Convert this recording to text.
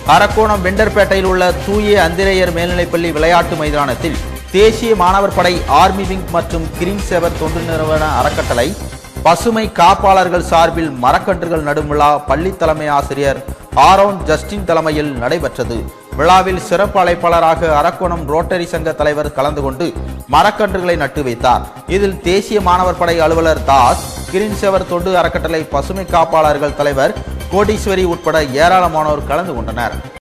அரக்கோணம் வெண்டர்பேட்டையில் உள்ள தூய அந்திரையர் மேல்நிலைப்பள்ளி விளையாட்டு மைதானத்தில் தேசிய மாணவர் படை ஆர்மி விங் மற்றும் கிரீன் சேவர் தொண்டு நிறுவன அறக்கட்டளை பசுமை காப்பாளர்கள் சார்பில் மரக்கன்றுகள் நடும் விழா பள்ளி தலைமை ஆசிரியர் ஆரோன் ஜஸ்டின் தலைமையில் நடைபெற்றது விழாவில் சிறப்பு அழைப்பாளராக அரக்கோணம் ரோட்டரி சங்க தலைவர் கலந்து கொண்டு மரக்கன்றுகளை நட்டு வைத்தார் இதில் தேசிய மாணவர் படை அலுவலர் தாஸ் கிரீன் சேவர் தொண்டு அறக்கட்டளை பசுமை காப்பாளர்கள் தலைவர் கோடீஸ்வரி உட்பட ஏராளமானோர் கலந்து கொண்டனர்